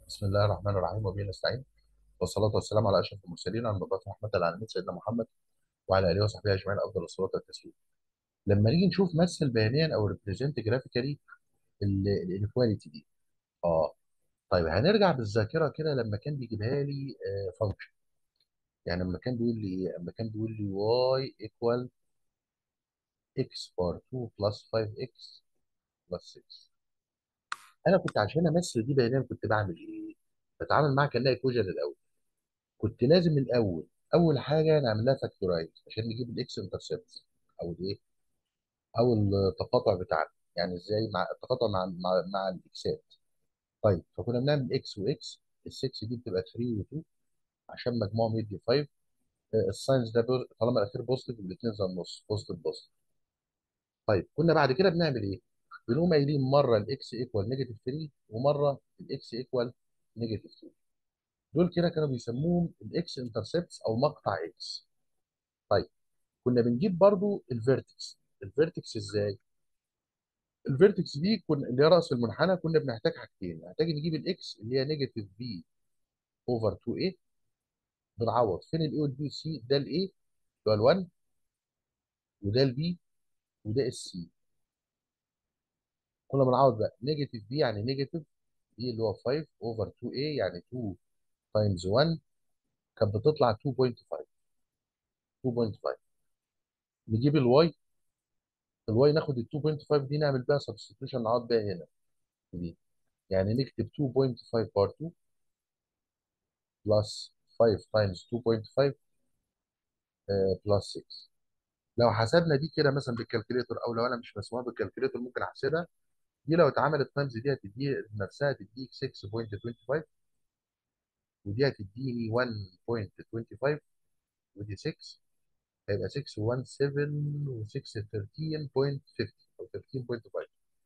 بسم الله الرحمن الرحيم وبه نستعين والصلاة والسلام على أشرف المرسلين عن مبعوث رحمة العالمين سيدنا محمد وعلى آله وصحبه أجمعين أفضل الصلاة والتسليم. لما نيجي نشوف مثل بيانيا أو ريبريزنت جرافيكالي الانيكواليتي دي. اه طيب هنرجع بالذاكرة كده لما كان بيجيبها لي فانكشن. يعني لما كان بيقول لي لما كان بيقول لي y equal x بار 2 plus 5x plus 6. أنا كنت عشان أمثل دي بيانيا كنت بعمل إيه؟ بتعامل معاها كأنها ايكويشن الأول. كنت لازم الاول اول حاجه نعمل لها فاكتورايز عشان نجيب الاكس انترسبت او الايه او التقاطع بتاعنا يعني ازاي مع التقاطع مع مع, مع الاكسات طيب فكنا بنعمل اكس واكس ال6 دي بتبقى 3 و2 عشان مجموعهم يدي 5 الساينس ده بو- طالما الاخير بوزيتيف الاثنين زي النص بوزيتيف بوزيتيف طيب كنا بعد كده بنعمل ايه؟ بنقوم قايلين مره الاكس ايكوال نيجاتيف 3 ومره الاكس ايكوال نيجاتيف 2 دول كده كانوا بيسموهم الاكس انترسبتس او مقطع اكس طيب كنا بنجيب برضو الفيرتكس الفيرتكس ازاي الفيرتكس دي كنا اللي هي راس المنحنى كنا بنحتاج حاجتين نحتاج نجيب الاكس اللي هي نيجاتيف بي اوفر 2 a بنعوض فين الاي والبي والسي ده الاي اللي هو ال1 وده البي وده السي كنا بنعوض بقى نيجاتيف بي يعني نيجاتيف بي اللي هو 5 اوفر 2 a يعني 2 تايمز 1 كانت بتطلع 2.5 2.5 نجيب الواي الواي ناخد ال 2.5 دي نعمل بيها سبستيتيوشن نقعد بيها هنا دي يعني نكتب 2.5 بار 2 بلس 5 تايمز 2.5 بلس 6 لو حسبنا دي كده مثلا بالكالكوليتر او لو انا مش مسموح بالكالكوليتر ممكن احسبها دي لو اتعملت تايمز دي هتدي نفسها تديك 6.25 ودي هتديني 1.25 ودي 6 هيبقى 617 و6 13.50 او 13.5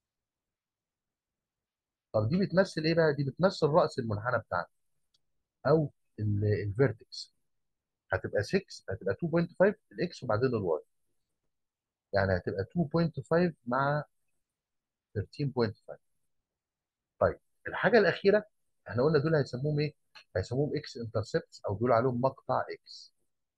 طب دي بتمثل ايه بقى؟ دي بتمثل راس المنحنى بتاعنا او الفيرتكس هتبقى 6 هتبقى 2.5 الاكس وبعدين الواي يعني هتبقى 2.5 مع 13.5 طيب الحاجه الاخيره احنا قلنا دول هيسموهم ايه؟ هيسموهم اكس انترسبتس او بيقولوا عليهم مقطع اكس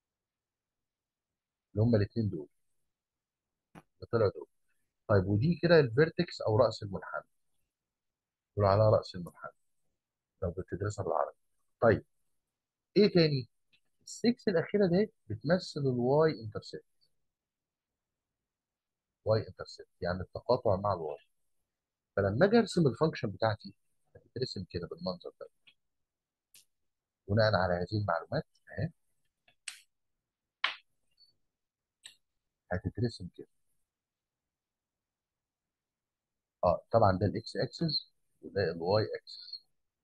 اللي هم الاثنين دول اللي طلعوا دول طيب ودي كده الفيرتكس او راس المنحنى بيقولوا عليها راس المنحنى لو بتدرسها بالعربي طيب ايه تاني؟ السكس الاخيره دي بتمثل الواي انترسبت واي انترسبت يعني التقاطع مع الواي فلما اجي ارسم الفانكشن بتاعتي هتترسم كده بالمنظر ده بناء على هذه المعلومات اهي هتترسم كده اه طبعا ده الاكس اكسس وده الواي اكسس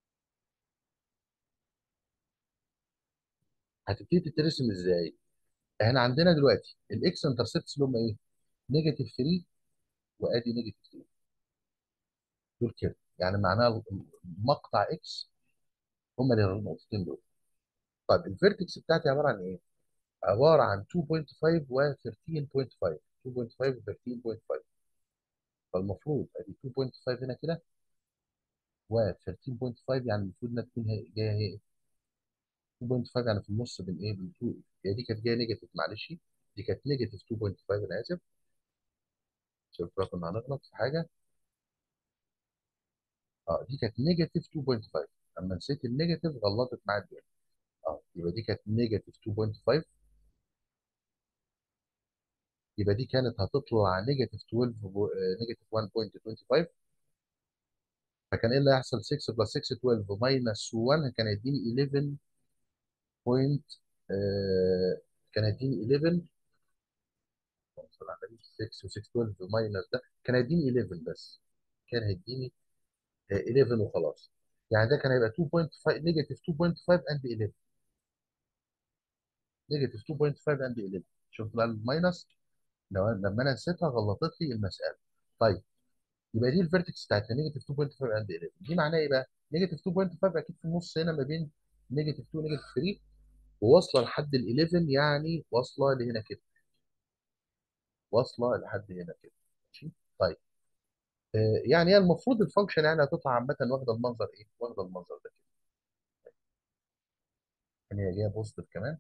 هتبتدي تترسم ازاي؟ احنا عندنا دلوقتي الاكس انترسبتس اللي هم ايه؟ نيجاتيف 3 وادي نيجاتيف 3 دول كده يعني معناها مقطع اكس هم اللي النقطتين دول طيب الفيرتكس بتاعتي عباره عن ايه؟ عباره عن 2.5 و 13.5 2.5 و 13.5 فالمفروض ادي 2.5 هنا كده و 13.5 يعني المفروض انها تكون هي- جايه هي 2.5 يعني في النص بين ايه؟ بين 2 هي دي كانت جايه نيجاتيف معلش دي كانت نيجاتيف 2.5 انا اسف عشان كده كنا هنغلط في حاجه اه دي كانت نيجاتيف 2.5 اما نسيت النيجاتيف غلطت معايا الدنيا اه يبقى دي كانت نيجاتيف 2.5 يبقى دي كانت هتطلع نيجاتيف 12 نيجاتيف 1.25 فكان ايه اللي هيحصل 6 بلس 6 12 ماينس 1 كان هيديني 11 بوينت آه كان هيديني 11 صلى على النبي، 6 و6 12 ماينس ده كان هيديني 11 بس كان هيديني آه، 11 وخلاص يعني ده كان هيبقى 2.5 نيجاتيف 2.5 اند 11 نيجاتيف 2.5 اند 11 شفت بقى الماينس لو لما انا نسيتها غلطت لي المساله طيب يبقى دي الفيرتكس بتاعتنا نيجاتيف 2.5 اند 11 دي معناها ايه بقى؟ نيجاتيف 2.5 اكيد في النص هنا ما بين نيجاتيف 2 ونيجاتيف 3 وواصله لحد ال 11 يعني واصله لهنا كده واصله لحد هنا كده ماشي طيب آه يعني هي المفروض الفانكشن يعني هتطلع عامه واخده المنظر ايه؟ واخده المنظر ده كده ممكن هي جايه بوزيتيف كمان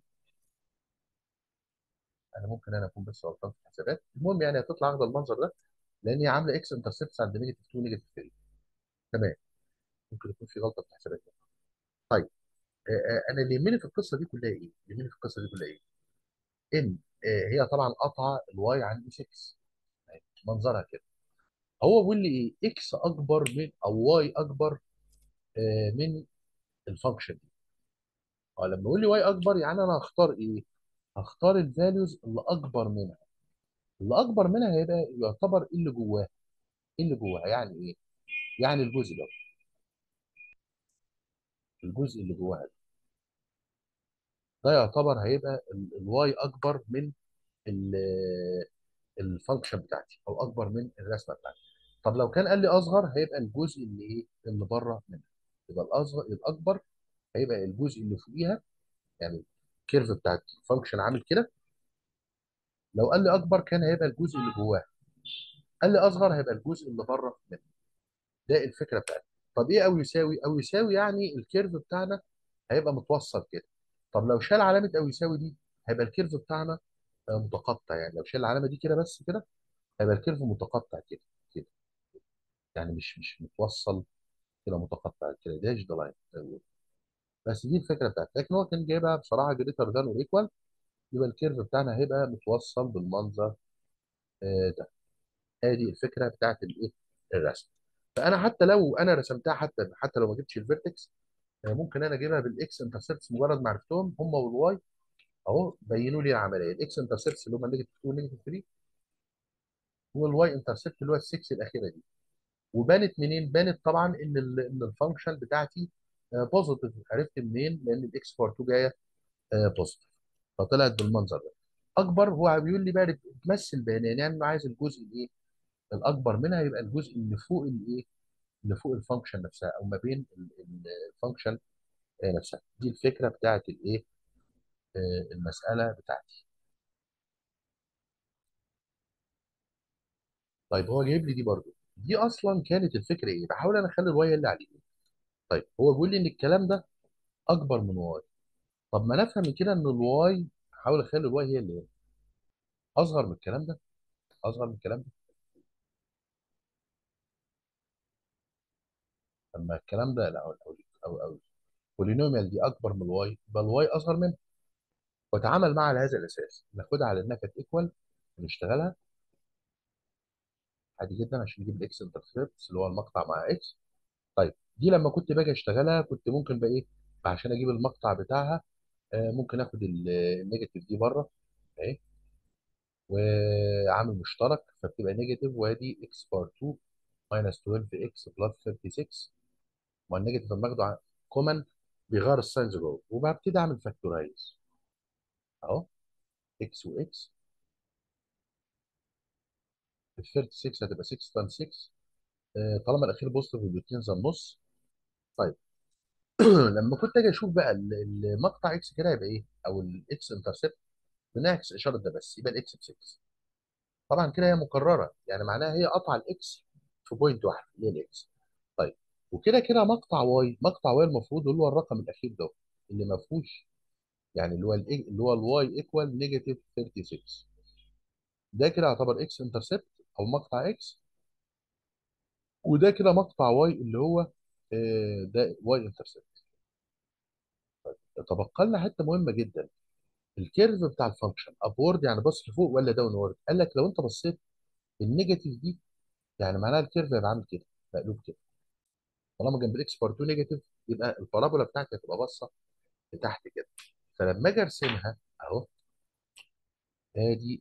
انا ممكن انا اكون بس غلطان في الحسابات المهم يعني هتطلع واخده المنظر ده لان هي عامله اكس انترسبتس عند نيجاتيف 2 نيجاتيف 3 تمام ممكن يكون في غلطه في الحسابات طيب آه، آه، انا اللي يهمني في القصه دي كلها ايه؟ اللي يهمني في القصه دي كلها ايه؟ ان آه، هي طبعا قطعه الواي عند 6 منظرها كده هو بيقول لي ايه؟ اكس اكبر من او واي اكبر آه، من الفانكشن دي اه لما يقول لي واي اكبر يعني انا هختار ايه؟ هختار الفاليوز اللي اكبر منها اللي اكبر منها هيبقى يعتبر ايه اللي جواها؟ ايه اللي جواها؟ يعني ايه؟ يعني الجزء ده الجزء اللي جواها ده ده يعتبر هيبقى الواي اكبر من الفانكشن بتاعتي او اكبر من الرسمه بتاعتي طب لو كان قال لي اصغر هيبقى الجزء اللي ايه اللي بره منها يبقى الاصغر الاكبر هيبقى الجزء اللي فوقيها يعني الكيرف بتاع الفانكشن عامل كده لو قال لي اكبر كان هيبقى الجزء اللي جواها قال لي اصغر هيبقى الجزء اللي بره منها ده الفكره بتاعتي طب ايه او يساوي او يساوي يعني الكيرف بتاعنا هيبقى متوصل كده طب لو شال علامه او يساوي دي هيبقى الكيرف بتاعنا آه، متقطع يعني لو شال العلامه دي كده بس كده هيبقى الكيرف متقطع كده كده يعني مش مش متوصل كده متقطع كده داش ده لاين بس دي الفكره بتاعتي لكن هو كان جايبها بصراحه جريتر ذان وايكوال يبقى الكيرف بتاعنا هيبقى متوصل بالمنظر آه، ده ادي الفكره بتاعت الايه الرسم فانا حتى لو انا رسمتها حتى حتى لو ما جبتش الفيرتكس آه، ممكن انا اجيبها بالاكس انترسبتس مجرد ما عرفتهم هم والواي اهو بينوا لي العمليه الاكس انترسبتس اللي هم نيجاتيف 2 ونيجاتيف 3 والواي انترسبت اللي هو ال 6 الاخيره دي وبانت منين؟ بانت طبعا ان ال ان الفانكشن بتاعتي بوزيتيف عرفت منين؟ لان الاكس بار 2 جايه بوزيتيف فطلعت بالمنظر ده اكبر هو بيقول لي بقى بتمثل بيانات يعني انا عايز الجزء الايه؟ الاكبر منها يبقى الجزء اللي فوق الايه؟ اللي فوق الفانكشن نفسها او ما بين الفانكشن نفسها دي الفكره بتاعت الايه؟ آه، المساله بتاعتي طيب هو جايب لي دي برضو دي اصلا كانت الفكره ايه؟ بحاول انا اخلي الواي اللي عليه طيب هو بيقول لي ان الكلام ده اكبر من واي طب ما نفهم من كده ان الواي حاول اخلي الواي هي اللي هي اصغر من الكلام ده اصغر من الكلام ده اما الكلام ده لا او او او, أو بولينوميال دي اكبر من الواي يبقى الواي اصغر منها واتعامل معها على هذا الاساس ناخدها على انها كانت ايكوال ونشتغلها عادي جدا عشان نجيب الاكس انترسبتس اللي هو المقطع مع اكس طيب دي لما كنت باجي اشتغلها كنت ممكن بقى ايه عشان اجيب المقطع بتاعها آه ممكن اخد ال- النيجاتيف دي بره اهي وعامل مشترك فبتبقى نيجاتيف وادي اكس بار 2 ماينس 12 اكس بلس 36 ما النيجاتيف لما اخده كومن بيغير الساينز جوه وببتدي اعمل فاكتورايز اهو اكس واكس ال 36 هتبقى 6 تايم 6 آه، طالما الاخير بوزيتيف يبقى تنزل نص طيب لما كنت اجي اشوف بقى ال- المقطع اكس كده يبقى ايه او الاكس انترسبت بنعكس اشاره ده بس يبقى الاكس ب 6 طبعا كده هي مكرره يعني معناها هي قطع الاكس في بوينت واحد اللي هي الاكس طيب وكده كده مقطع واي مقطع واي المفروض اللي هو الرقم الاخير ده اللي ما فيهوش يعني اللي هو ال اللي هو الواي ايكوال نيجاتيف 36 ده كده يعتبر اكس انترسبت او مقطع اكس وده كده مقطع واي اللي هو آه، ده واي انترسبت تبقى لنا حته مهمه جدا الكيرف بتاع الفانكشن ابورد يعني بص لفوق ولا داون وورد قال لك لو انت بصيت النيجاتيف دي يعني معناها الكيرف هيبقى عامل كده مقلوب كده طالما جنب الاكس بار 2 نيجاتيف يبقى البارابولا بتاعتي هتبقى باصه لتحت كده فلما اجي ارسمها اهو ادي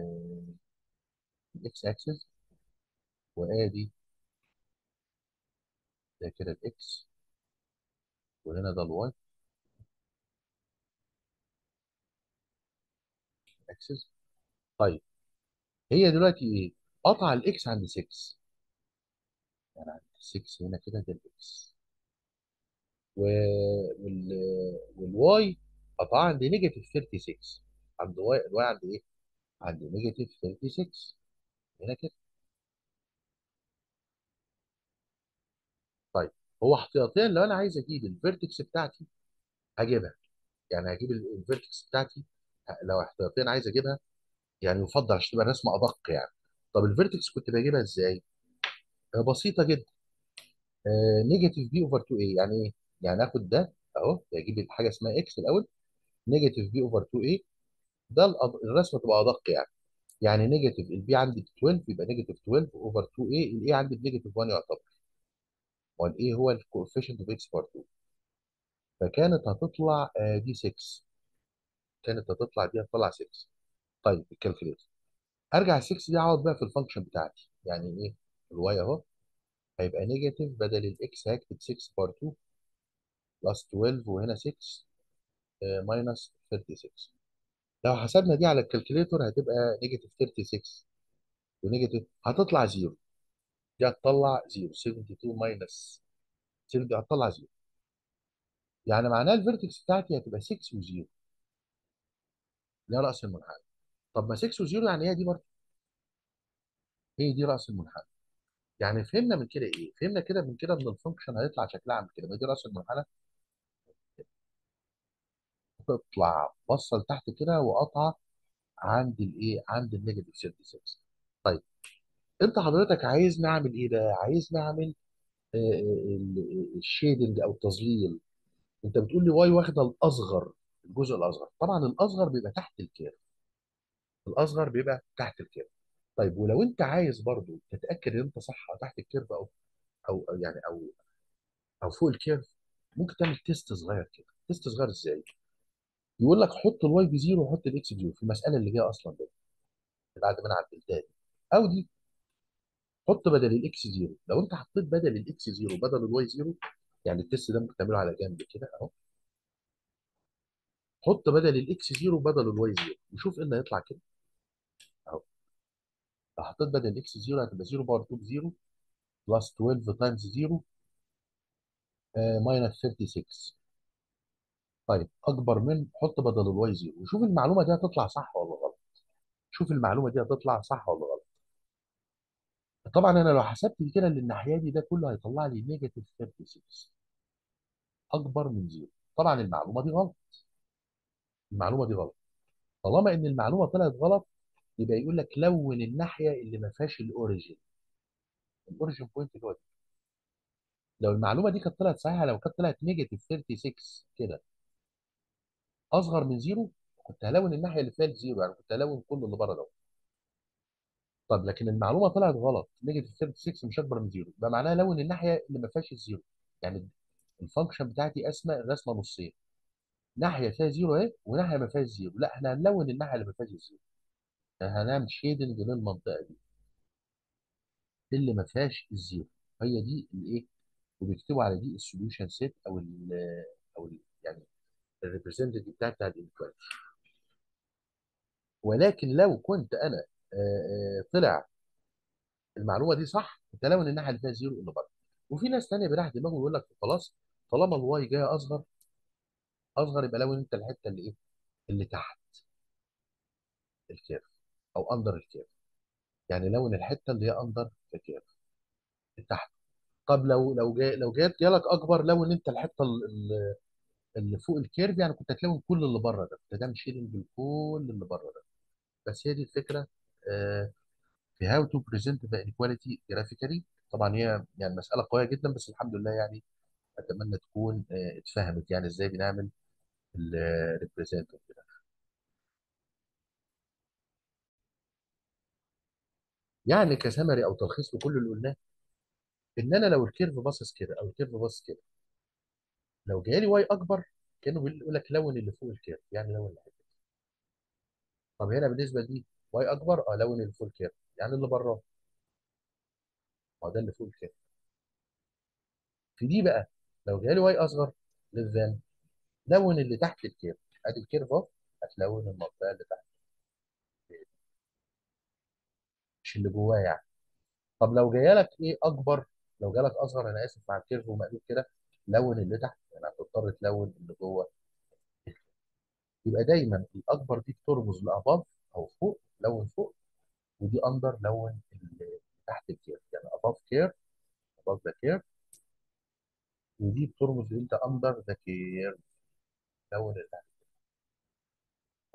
الاكس اكسس وادي ده كده الاكس وهنا ده الواي اكسس طيب هي دلوقتي ايه؟ قطع الاكس عند 6 يعني عند 6 هنا كده ده الاكس و... وال... والواي قطع عند نيجاتيف 36 عند واي الواي عند ايه؟ عند نيجاتيف 36 هنا كده طيب هو احتياطيا لو انا عايز اجيب الفيرتكس بتاعتي هجيبها يعني هجيب الفيرتكس بتاعتي ه- لو احتياطيا عايز اجيبها يعني يفضل عشان تبقى الرسمه ادق يعني طب الفيرتكس كنت بجيبها ازاي؟ آه، بسيطه جدا نيجاتيف بي اوفر 2 اي يعني ايه؟ يعني اخد ده اهو اجيب حاجه اسمها اكس الاول نيجاتيف بي اوفر 2 اي ده الأض- الرسمه تبقى ادق يعني يعني نيجاتيف البي عندي ب 12 يبقى نيجاتيف 12 اوفر 2 اي الاي عندي بنيجاتيف 1 يعتبر والاي هو الكوفيشنت اوف اكس بار 2 فكانت هتطلع آه، دي 6 كانت هتطلع دي هتطلع 6 طيب الكالكوليتر ارجع ال 6 دي اقعد بقى في الفانكشن بتاعتي يعني ايه الواي اهو هيبقى نيجاتيف بدل الاكس هكتب 6 بار 2 بلس 12 وهنا 6 ماينس 36 لو حسبنا دي على الكالكوليتر هتبقى نيجاتيف 36 ونيجاتيف هتطلع زيرو دي هتطلع زيرو 72 ماينس 7 دي هتطلع زيرو يعني معناها الفيرتكس بتاعتي هتبقى 6 وزيرو اللي هي راس المنحنى طب ما 6 وزيرو يعني هي دي برضه هي دي راس المنحنى يعني فهمنا من كده ايه؟ فهمنا كده من كده ان الفانكشن هيطلع شكلها عامل كده ما دي راس المنحنى تطلع بصه لتحت كده وقطعه عند الايه؟ عند النيجاتيف 36 طيب انت حضرتك عايز نعمل ايه ده؟ عايز نعمل الشيدنج او التظليل انت بتقول لي واي واخده الاصغر الجزء الاصغر طبعا الاصغر بيبقى تحت الكيرف الاصغر بيبقى تحت الكيرف طيب ولو انت عايز برضو تتاكد ان انت صح تحت الكيرف او او أو يعني او او فوق الكيرف ممكن تعمل تيست صغير كده تيست صغير ازاي يقول لك حط الواي بزيرو وحط الاكس بزيرو في المساله اللي جايه اصلا دي بعد ما انا عدلتها دي او دي حط بدل الاكس زيرو لو انت حطيت بدل الاكس زيرو بدل الواي زيرو يعني التيست ده ممكن تعمله على جنب كده اهو حط بدل الاكس زيرو بدل الواي زيرو وشوف ايه اللي هيطلع كده اهو لو حطيت بدل الاكس زيرو هتبقى 0 باور 2 بزيرو بلس 12 تايمز 0 ماينس 36 طيب اكبر من حط بدل الواي زيرو وشوف المعلومه دي هتطلع صح ولا غلط شوف المعلومه دي هتطلع صح ولا غلط طبعا انا لو حسبت كده اللي الناحيه دي ده كله هيطلع لي نيجاتيف 36 اكبر من زيرو طبعا المعلومه دي غلط المعلومه دي غلط طالما ان المعلومه طلعت غلط يبقى يقول لك لون الناحيه اللي ما فيهاش الاوريجين الاوريجين بوينت اللي هو دي. لو المعلومه دي كانت طلعت صحيحه لو كانت طلعت نيجاتيف 36 كده اصغر من زيرو كنت هلون الناحيه اللي فيها الزيرو يعني كنت هلون كل اللي بره ده طب لكن المعلومه طلعت غلط نيجاتيف 36 مش اكبر من زيرو يبقى معناها لون الناحيه اللي ما فيهاش الزيرو يعني الفانكشن بتاعتي اسمى الرسمه نصين ناحيه فيها زيرو اهي وناحيه ما فيهاش زيرو لا احنا هنلون الناحيه اللي ما فيهاش الزيرو يعني هنعمل شيدنج للمنطقه دي اللي ما فيهاش الزيرو هي دي الايه وبيكتبوا على دي السوليوشن سيت او ال او ال يعني الريبريزنتيف بتاع بتاع الانيكواليتي ولكن لو كنت انا آه، آه، طلع المعلومه دي صح كنت الون الناحيه اللي فيها زيرو اللي بره وفي ناس تانيه بيريح دماغه ويقول لك خلاص طالما الواي جايه اصغر اصغر يبقى لون انت الحته اللي ايه اللي تحت الكيرف او اندر الكيرف يعني لون الحته اللي هي اندر الكيرف تحت طب لو لو جاي لو جات جالك اكبر لون انت الحته ال- ال- اللي فوق الكيرف يعني كنت هتلون كل اللي بره ده كنت هتعمل شيلنج لكل اللي بره ده بس هي دي الفكره آه، في هاو تو بريزنت ذا انيكواليتي جرافيكالي طبعا هي يعني مساله قويه جدا بس الحمد لله يعني اتمنى تكون آه، اتفهمت يعني ازاي بنعمل الريبريزنت كده يعني كسمري او تلخيص لكل اللي قلناه ان انا لو الكيرف باصص كده او الكيرف باصص كده لو جالي واي اكبر كانه بيقول لك لون اللي فوق الكيرف يعني لون اللي حته طب هنا بالنسبه لدي واي اكبر اه لون اللي فوق الكيرف يعني اللي بره اه ده اللي فوق الكيرف في دي بقى لو جالي واي اصغر للذان لون اللي تحت الكيرف ادي الكيرف اهو هتلون المنطقه اللي تحت الكيرف، مش اللي جواه يعني طب لو جايه لك ايه اكبر لو جالك اصغر انا اسف مع الكيرف ومقلوب كده لون اللي تحت يعني هتضطر تلون اللي جوه يبقى دايما الاكبر دي بترمز لاباف او فوق لون فوق ودي اندر لون اللي تحت الكيرف يعني اباف كيرف اباف ذا كيرف ودي بترمز انت اندر ذا كيرف لون اللي تحت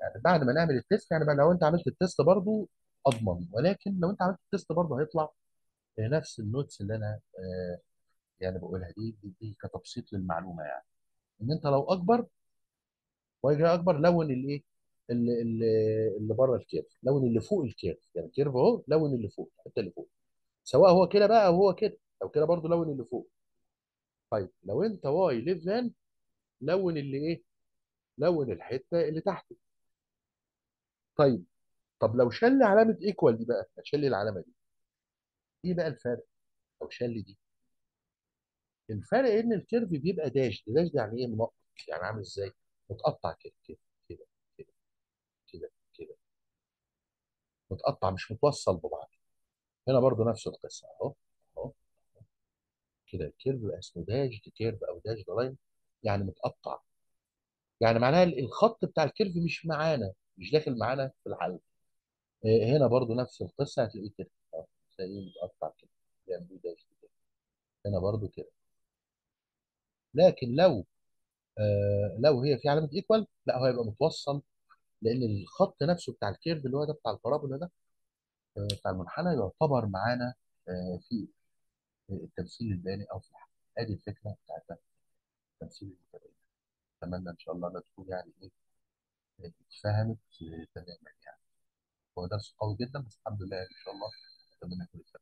يعني بعد ما نعمل التيست يعني بقى لو انت عملت التيست برضو اضمن ولكن لو انت عملت التيست برضو هيطلع نفس النوتس اللي انا آه يعني بقولها دي دي, دي كتبسيط للمعلومه يعني ان انت لو اكبر وجه اكبر لون الايه اللي اللي اللي بره الكيرف لون اللي فوق الكيرف يعني الكيرف اهو لون اللي فوق الحته اللي فوق سواء هو كده بقى او هو كده لو كده برضو لون اللي فوق طيب لو انت واي ليف ذان لون اللي ايه لون الحته اللي تحته طيب طب لو شل علامه ايكوال دي بقى هتشل العلامه دي ايه بقى الفرق لو شل دي الفرق ان الكيرف بيبقى داش داش ده يعني ايه منقط يعني عامل ازاي متقطع كده كده كده كده كده كده متقطع مش متوصل ببعض هنا برضو نفس القصه اهو اهو كده الكيرف بقى اسمه داش كيرف او داش لاين يعني متقطع يعني معناها الخط بتاع الكيرف مش معانا مش داخل معانا في الحل آه، هنا برضو نفس القصه هتلاقيه كده اه تلاقيه متقطع كده جنبيه داش كده هنا برضو كده لكن لو آه لو هي في علامه ايكوال لا هو هيبقى متوصل لان الخط نفسه بتاع الكيرف اللي هو ده بتاع البارابولا ده آه بتاع المنحنى يعتبر معانا آه في التمثيل البياني او في الحل ادي الفكره بتاعت التمثيل المتبادل اتمنى ان شاء الله انها تكون يعني ايه اتفهمت آه، تماما يعني هو درس قوي جدا بس الحمد لله ان شاء الله اتمنى يكون